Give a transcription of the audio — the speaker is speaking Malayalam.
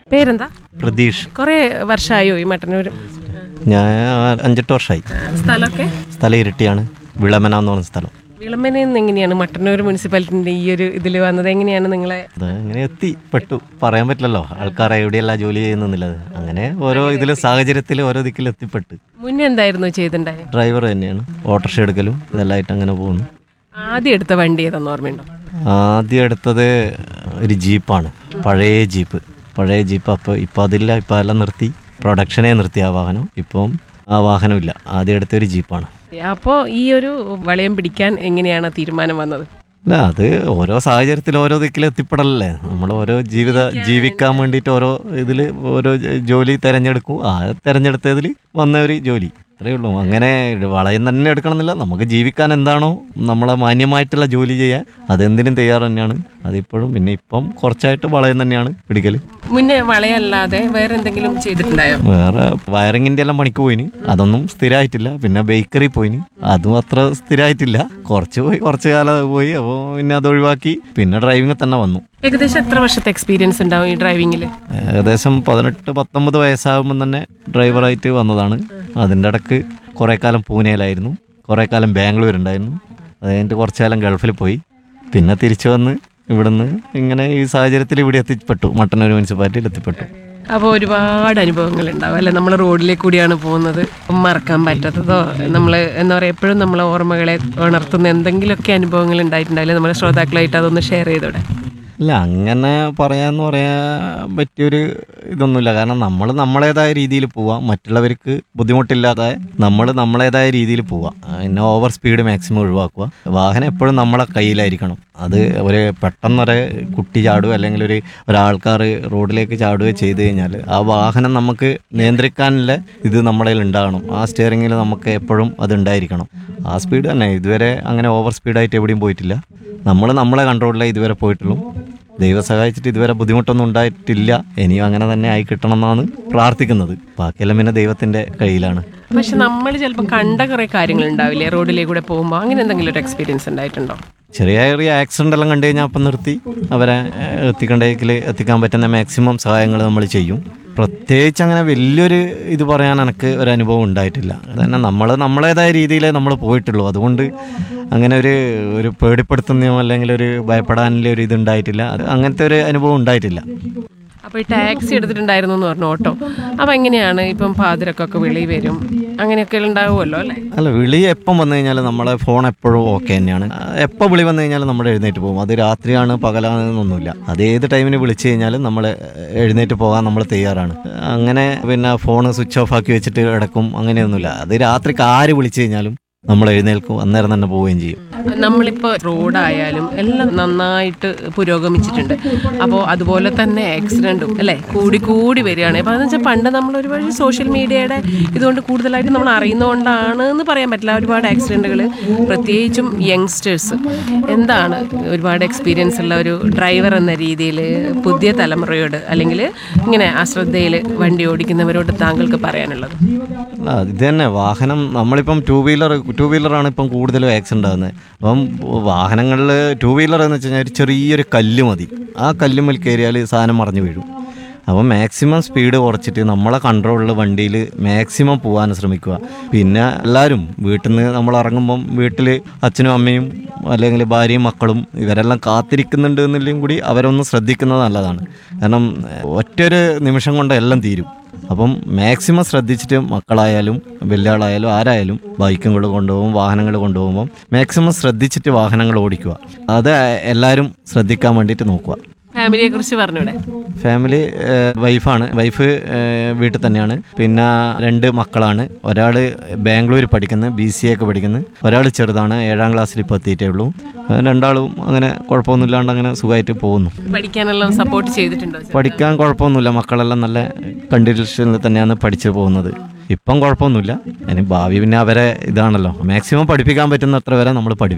പേരെന്താ പ്രതീഷ് കുറേ വർഷമായോ ഈ മട്ടന്നൂർ ഞാൻ അഞ്ചെട്ട് വർഷമായി സ്ഥലമൊക്കെ സ്ഥലം ഇരട്ടിയാണ് വിളമന എന്ന് പറഞ്ഞ സ്ഥലം വിളമ്പനയിൽ നിന്ന് എങ്ങനെയാണ് മട്ടന്നൂർ മുനിസിപ്പാലിറ്റിന്റെ ഈ ഒരു ഇതിൽ വന്നത് എങ്ങനെയാണ് നിങ്ങളെ അത് അങ്ങനെ എത്തി പെട്ടു പറയാൻ പറ്റില്ലല്ലോ ആൾക്കാർ എവിടെയല്ല ജോലി ചെയ്യുന്നില്ലത് അങ്ങനെ ഓരോ ഇതിൽ സാഹചര്യത്തിൽ ഓരോ ദിക്കിൽ എത്തിപ്പെട്ട് മുന്നേ എന്തായിരുന്നു ചെയ്തിട്ടുണ്ടായത് ഡ്രൈവർ തന്നെയാണ് ഓട്ടോറിക്ഷ എടുക്കലും ഇതെല്ലാമായിട്ട് അങ്ങനെ പോകുന്നു ആദ്യം എടുത്ത വണ്ടി ഏതെന്ന് ഓർമ്മയുണ്ടോ ആദ്യം എടുത്തത് ഒരു ജീപ്പാണ് പഴയ ജീപ്പ് പഴയ ജീപ്പ് അപ്പോൾ ഇപ്പോൾ അതില്ല ഇപ്പോൾ എല്ലാം നിർത്തി പ്രൊഡക്ഷനെ നിർത്തി ആ വാഹനം ഇപ്പം ആ വാഹനമില്ല ആദ്യം എടുത്ത ഒരു ജീപ്പാണ് അപ്പോൾ ഈ ഒരു വളയം പിടിക്കാൻ എങ്ങനെയാണ് തീരുമാനം വന്നത് അല്ല അത് ഓരോ സാഹചര്യത്തിൽ ഓരോ ദിക്കിൽ എത്തിപ്പെടലല്ലേ നമ്മൾ ഓരോ ജീവിത ജീവിക്കാൻ വേണ്ടിയിട്ട് ഓരോ ഇതിൽ ഓരോ ജ- ജോലി തിരഞ്ഞെടുക്കും ആ തിരഞ്ഞെടുത്തതിൽ വന്ന ഒരു ജോലി അത്രയേ ഉള്ളൂ അങ്ങനെ വളയം തന്നെ എടുക്കണമെന്നില്ല നമുക്ക് ജീവിക്കാൻ എന്താണോ നമ്മളെ മാന്യമായിട്ടുള്ള ജോലി ചെയ്യാൻ അതെന്തിനും തയ്യാറ് തന്നെയാണ് അതിപ്പോഴും പിന്നെ ഇപ്പം കുറച്ചായിട്ട് വളയം തന്നെയാണ് പിടിക്കൽ മുന്നേ വളയല്ലാതെ വേറെ എന്തെങ്കിലും ചെയ്തിട്ടുണ്ടായോ വേറെ വയറിങ്ങിൻ്റെ എല്ലാം പണിക്ക് പോയിന് അതൊന്നും സ്ഥിരമായിട്ടില്ല പിന്നെ ബേക്കറി പോയിന് അതും അത്ര സ്ഥിരമായിട്ടില്ല കുറച്ച് പോയി കുറച്ച് കാലം പോയി അപ്പോൾ പിന്നെ അത് ഒഴിവാക്കി പിന്നെ ഡ്രൈവിംഗ് തന്നെ വന്നു ഏകദേശം എത്ര വർഷത്തെ എക്സ്പീരിയൻസ് ഉണ്ടാവും ഈ ഡ്രൈവിങ്ങിൽ ഏകദേശം പതിനെട്ട് പത്തൊമ്പത് വയസ്സാകുമ്പോൾ തന്നെ ഡ്രൈവറായിട്ട് വന്നതാണ് അതിൻ്റെ ഇടക്ക് കുറേ കാലം പൂനെയിലായിരുന്നു കുറേ കാലം ബാംഗ്ലൂർ ഉണ്ടായിരുന്നു അത് കഴിഞ്ഞിട്ട് കുറച്ച് കാലം ഗൾഫിൽ പോയി പിന്നെ തിരിച്ചു വന്ന് ഇവിടുന്ന് ഇങ്ങനെ ഈ സാഹചര്യത്തിൽ ഇവിടെ എത്തിപ്പെട്ടു മട്ടന്നൂർ മുനിസിപ്പാലിറ്റിയിൽ എത്തിപ്പെട്ടു അപ്പോൾ ഒരുപാട് അനുഭവങ്ങൾ ഉണ്ടാവും അല്ലെ നമ്മൾ റോഡിലേക്ക് കൂടിയാണ് പോകുന്നത് മറക്കാൻ പറ്റാത്തതോ നമ്മൾ എന്താ പറയുക എപ്പോഴും നമ്മളെ ഓർമ്മകളെ ഉണർത്തുന്ന എന്തെങ്കിലുമൊക്കെ അനുഭവങ്ങൾ ഉണ്ടായിട്ടുണ്ടാവില്ലേ നമ്മുടെ ശ്രോതാക്കളായിട്ട് അതൊന്ന് ഷെയർ ചെയ്തോടെ ഇല്ല അങ്ങനെ പറയാന്ന് പറയാൻ പറ്റിയൊരു ഇതൊന്നുമില്ല കാരണം നമ്മൾ നമ്മളേതായ രീതിയിൽ പോവാം മറ്റുള്ളവർക്ക് ബുദ്ധിമുട്ടില്ലാതെ നമ്മൾ നമ്മളേതായ രീതിയിൽ പോവാം പിന്നെ ഓവർ സ്പീഡ് മാക്സിമം ഒഴിവാക്കുക വാഹനം എപ്പോഴും നമ്മളെ കയ്യിലായിരിക്കണം അത് ഒരു പെട്ടെന്നൊരു കുട്ടി ചാടുക അല്ലെങ്കിൽ ഒരു ഒരാൾക്കാർ റോഡിലേക്ക് ചാടുകയോ ചെയ്തു കഴിഞ്ഞാൽ ആ വാഹനം നമുക്ക് നിയന്ത്രിക്കാനുള്ള ഇത് നമ്മുടെ കയ്യിൽ ഉണ്ടാകണം ആ സ്റ്റിയറിങ്ങിൽ നമുക്ക് എപ്പോഴും അത് ഉണ്ടായിരിക്കണം ആ സ്പീഡ് തന്നെ ഇതുവരെ അങ്ങനെ ഓവർ സ്പീഡായിട്ട് എവിടെയും പോയിട്ടില്ല നമ്മൾ നമ്മളെ കൺട്രോളിലേ ഇതുവരെ പോയിട്ടുള്ളൂ ദൈവം സഹായിച്ചിട്ട് ഇതുവരെ ബുദ്ധിമുട്ടൊന്നും ഉണ്ടായിട്ടില്ല ഇനിയും അങ്ങനെ തന്നെ ആയി കിട്ടണം എന്നാണ് പ്രാർത്ഥിക്കുന്നത് ബാക്കിയെല്ലാം പിന്നെ ദൈവത്തിന്റെ കയ്യിലാണ് പക്ഷെ നമ്മൾ ചിലപ്പോൾ കണ്ട കുറേ കാര്യങ്ങൾ ഉണ്ടാവില്ലേ റോഡിലേക്ക് കൂടെ പോകുമ്പോൾ അങ്ങനെ എന്തെങ്കിലും ഒരു എക്സ്പീരിയൻസ് ഉണ്ടായിട്ടുണ്ടോ ചെറിയ ചെറിയ ആക്സിഡൻ്റ് എല്ലാം കണ്ടു കഴിഞ്ഞാൽ അപ്പം നിർത്തി അവരെ ഏഹ്, എത്തിക്കേണ്ടതിൽ എത്തിക്കാൻ പറ്റുന്ന മാക്സിമം സഹായങ്ങൾ നമ്മൾ ചെയ്യും പ്രത്യേകിച്ച് അങ്ങനെ വലിയൊരു ഇത് പറയാൻ എനിക്ക് ഒരു അനുഭവം ഉണ്ടായിട്ടില്ല അതന്നെ നമ്മൾ നമ്മളേതായ രീതിയിലേ നമ്മൾ പോയിട്ടുള്ളൂ അതുകൊണ്ട് അങ്ങനെ ഒരു ഒരു പേടിപ്പെടുത്തുന്നയോ അല്ലെങ്കിൽ ഒരു ഭയപ്പെടാനുള്ള ഒരു ഇത് ഉണ്ടായിട്ടില്ല അത് അങ്ങനത്തെ ഒരു അനുഭവം ഉണ്ടായിട്ടില്ല അപ്പോൾ ഈ ടാക്സി എടുത്തിട്ടുണ്ടായിരുന്നു എന്ന് പറഞ്ഞു ഓട്ടോ അപ്പോൾ എങ്ങനെയാണ് ഇപ്പം പാതിരക്കൊക്കെ വിളി വരും അങ്ങനെയൊക്കെ ഉണ്ടാവുമല്ലോ അല്ലേ അല്ല വിളി എപ്പം വന്നു കഴിഞ്ഞാൽ നമ്മളെ ഫോൺ എപ്പോഴും ഓക്കെ തന്നെയാണ് എപ്പോൾ വിളി വന്നു കഴിഞ്ഞാൽ നമ്മൾ എഴുന്നേറ്റ് പോകും അത് രാത്രിയാണ് പകലാണെന്നൊന്നുമില്ല അത് ഏത് ടൈമിന് വിളിച്ചു കഴിഞ്ഞാലും നമ്മൾ എഴുന്നേറ്റ് പോകാൻ നമ്മൾ തയ്യാറാണ് അങ്ങനെ പിന്നെ ഫോൺ സ്വിച്ച് ഓഫ് ആക്കി വെച്ചിട്ട് കിടക്കും അങ്ങനെയൊന്നുമില്ല അത് രാത്രിക്ക് ആര് വിളിച്ചു കഴിഞ്ഞാലും നമ്മൾ എഴുന്നേൽക്കും അന്നേരം തന്നെ പോവുകയും ചെയ്യും നമ്മളിപ്പോൾ റോഡായാലും എല്ലാം നന്നായിട്ട് പുരോഗമിച്ചിട്ടുണ്ട് അപ്പോൾ അതുപോലെ തന്നെ ആക്സിഡൻറ്റും അല്ലേ കൂടി കൂടി വരികയാണ് അപ്പോൾ അതെന്ന് വെച്ചാൽ പണ്ട് നമ്മൾ ഒരുപാട് സോഷ്യൽ മീഡിയയുടെ ഇതുകൊണ്ട് കൂടുതലായിട്ട് നമ്മൾ അറിയുന്നതുകൊണ്ടാണ് എന്ന് പറയാൻ പറ്റില്ല ഒരുപാട് ആക്സിഡൻറ്റുകൾ പ്രത്യേകിച്ചും യങ്സ്റ്റേഴ്സ് എന്താണ് ഒരുപാട് എക്സ്പീരിയൻസ് ഉള്ള ഒരു ഡ്രൈവർ എന്ന രീതിയിൽ പുതിയ തലമുറയോട് അല്ലെങ്കിൽ ഇങ്ങനെ അശ്രദ്ധയിൽ വണ്ടി ഓടിക്കുന്നവരോട് താങ്കൾക്ക് പറയാനുള്ളത് ആ, ഇത് തന്നെ വാഹനം നമ്മളിപ്പം ടൂ വീലർ ടൂ വീലറാണ് ഇപ്പം കൂടുതലും ആക്സിഡൻ്റ് ആകുന്നത് അപ്പം വാഹനങ്ങളിൽ ടൂ വീലർ എന്ന് വെച്ച് കഴിഞ്ഞാൽ ഒരു ചെറിയൊരു കല്ല് മതി ആ കല്ലുമ്മൽ കയറിയാൽ സാധനം മറിഞ്ഞു വീഴും അപ്പം മാക്സിമം സ്പീഡ് കുറച്ചിട്ട് നമ്മളെ കൺട്രോളിൽ വണ്ടിയിൽ മാക്സിമം പോകാൻ ശ്രമിക്കുക പിന്നെ എല്ലാവരും വീട്ടിൽ നിന്ന് നമ്മൾ ഇറങ്ങുമ്പം വീട്ടിൽ അച്ഛനും അമ്മയും അല്ലെങ്കിൽ ഭാര്യയും മക്കളും ഇവരെല്ലാം കാത്തിരിക്കുന്നുണ്ട് എന്നുള്ളതും കൂടി അവരൊന്ന് ശ്രദ്ധിക്കുന്നത് നല്ലതാണ് കാരണം ഒറ്റൊരു നിമിഷം കൊണ്ട് എല്ലാം തീരും അപ്പം മാക്സിമം ശ്രദ്ധിച്ചിട്ട് മക്കളായാലും വലിയ ആളായാലും ആരായാലും ബൈക്കുകൾ കൊണ്ടുപോകും വാഹനങ്ങൾ കൊണ്ടുപോകുമ്പം മാക്സിമം ശ്രദ്ധിച്ചിട്ട് വാഹനങ്ങൾ ഓടിക്കുക അത് എല്ലാവരും ശ്രദ്ധിക്കാൻ വേണ്ടിയിട്ട് നോക്കുക ഫാമിലിയെ കുറിച്ച് പറഞ്ഞൂടെ ഫാമിലി ഏഹ്, വൈഫാണ് വൈഫ് ഏഹ്, വീട്ടിൽ തന്നെയാണ് പിന്നെ രണ്ട് മക്കളാണ് ഒരാൾ ബാംഗ്ലൂർ പഠിക്കുന്നത് ബി സി എ ഒക്കെ പഠിക്കുന്നത് ഒരാൾ ചെറുതാണ് ഏഴാം ക്ലാസ്സിൽ ഇപ്പോൾ എത്തിയിട്ടേ ഉള്ളൂ ഏഹ്, രണ്ടാളും അങ്ങനെ കുഴപ്പമൊന്നുമില്ലാണ്ട് അങ്ങനെ സുഖമായിട്ട് പോകുന്നു പഠിക്കാനെല്ലാം സപ്പോർട്ട് ചെയ്തിട്ടുണ്ടോ പഠിക്കാൻ കുഴപ്പമൊന്നുമില്ല മക്കളെല്ലാം നല്ല കണ്ടീഷനിൽ തന്നെയാണ് പഠിച്ചു പോകുന്നത് ഇപ്പം കുഴപ്പമൊന്നുമില്ല ഇനി ഭാവി പിന്നെ അവരെ ഇതാണല്ലോ മാക്സിമം പഠിപ്പിക്കാൻ പറ്റുന്ന അത്ര വരെ നമ്മൾ പഠിപ്പിക്കും